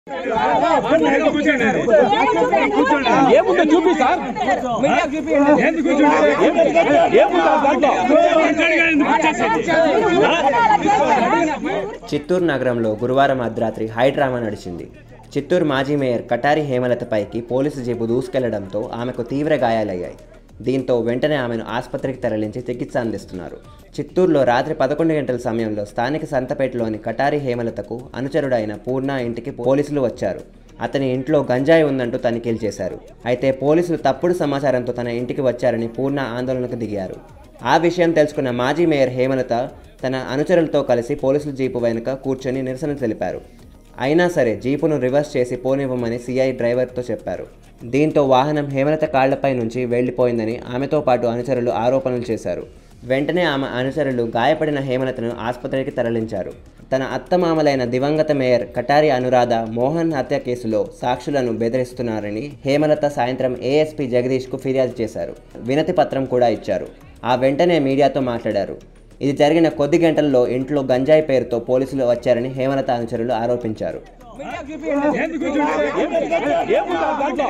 ఏముందో చూపి సార్ ఏంది కూర్చోండి ఏముంది దాంట్లో చిత్తూరు నగరంలో గురువారం అర్ధరాత్రి హై డ్రామా నడిచింది చిత్తూరు మాజీ మేయర్ కటారి హేమలతపైకి పోలీసు జీపు దూసుకెళ్లడంతో ఆమెకు తీవ్ర గాయాలయ్యాయి దీంతో వెంటనే ఆమెను ఆసుపత్రికి తరలించి చికిత్స అందిస్తున్నారు చిత్తూరులో రాత్రి పదకొండు గంటల సమయంలో స్థానిక సంతపేటలోని కటారి హేమలతకు అనుచరుడైన పూర్ణ ఇంటికి పోలీసులు వచ్చారు అతని ఇంట్లో గంజాయి ఉందంటూ తనిఖీలు చేశారు అయితే పోలీసులు తప్పుడు సమాచారంతో తన ఇంటికి వచ్చారని పూర్ణ ఆందోళనకు దిగారు ఆ విషయం తెలుసుకున్న మాజీ మేయర్ హేమలత తన అనుచరులతో కలిసి పోలీసుల జీపు వెనుక కూర్చొని నిరసన తెలిపారు అయినా సరే జీపును రివర్స్ చేసి పోనివ్వమని సిఐ డ్రైవర్తో చెప్పారు దీంతో వాహనం హేమలత కాళ్లపై నుంచి వెళ్లిపోయిందని ఆమెతో పాటు అనుచరులు ఆరోపణలు చేశారు వెంటనే ఆమె అనుచరులు గాయపడిన హేమలతను ఆసుపత్రికి తరలించారు తన అత్తమామలైన దివంగత మేయర్ కటారి అనురాధ మోహన్ హత్య కేసులో సాక్షులను బెదిరిస్తున్నారని హేమలత సాయంత్రం ఏఎస్పీ జగదీష్కు ఫిర్యాదు చేశారు వినతి పత్రం కూడా ఇచ్చారు ఆ వెంటనే మీడియాతో మాట్లాడారు ఇది జరిగిన కొద్ది గంటల్లో ఇంట్లో గంజాయి పేరుతో పోలీసులు వచ్చారని హేమలత అనుచరులు ఆరోపించారు ఏంది కూర్చోండి ఏముంది దాంట్లో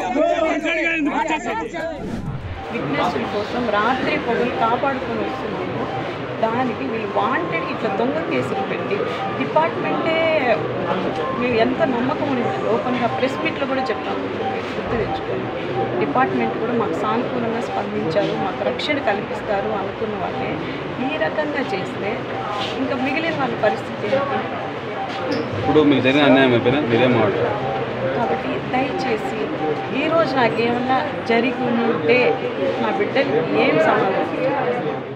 విట్నెస్ల కోసం రాత్రి పొగలు కాపాడుకొని వస్తున్నాము దానికి వీళ్ళు వాంటెడ్ ఇట్లా దొంగ కేసులు పెట్టి డిపార్ట్మెంటే మేము ఎంత నమ్మకం ఉంది ఓపెన్గా ప్రెస్ మీట్లో కూడా చెప్పాము గుర్తు తెచ్చుకోండి డిపార్ట్మెంట్ కూడా మాకు సానుకూలంగా స్పందించారు మాకు రక్షణ కల్పిస్తారు అనుకున్న వాళ్ళే ఈ రకంగా చేస్తే ఇంకా మిగిలిన వాళ్ళ పరిస్థితి ఏంటి ఇప్పుడు మీకు జరిగిన అన్యాయం అయిపోయినా మీరేం మాట్లాడారు కాబట్టి దయచేసి ఈరోజు నాకేమన్నా జరిగి ఉంటే నా బిడ్డకి ఏం సమాధానం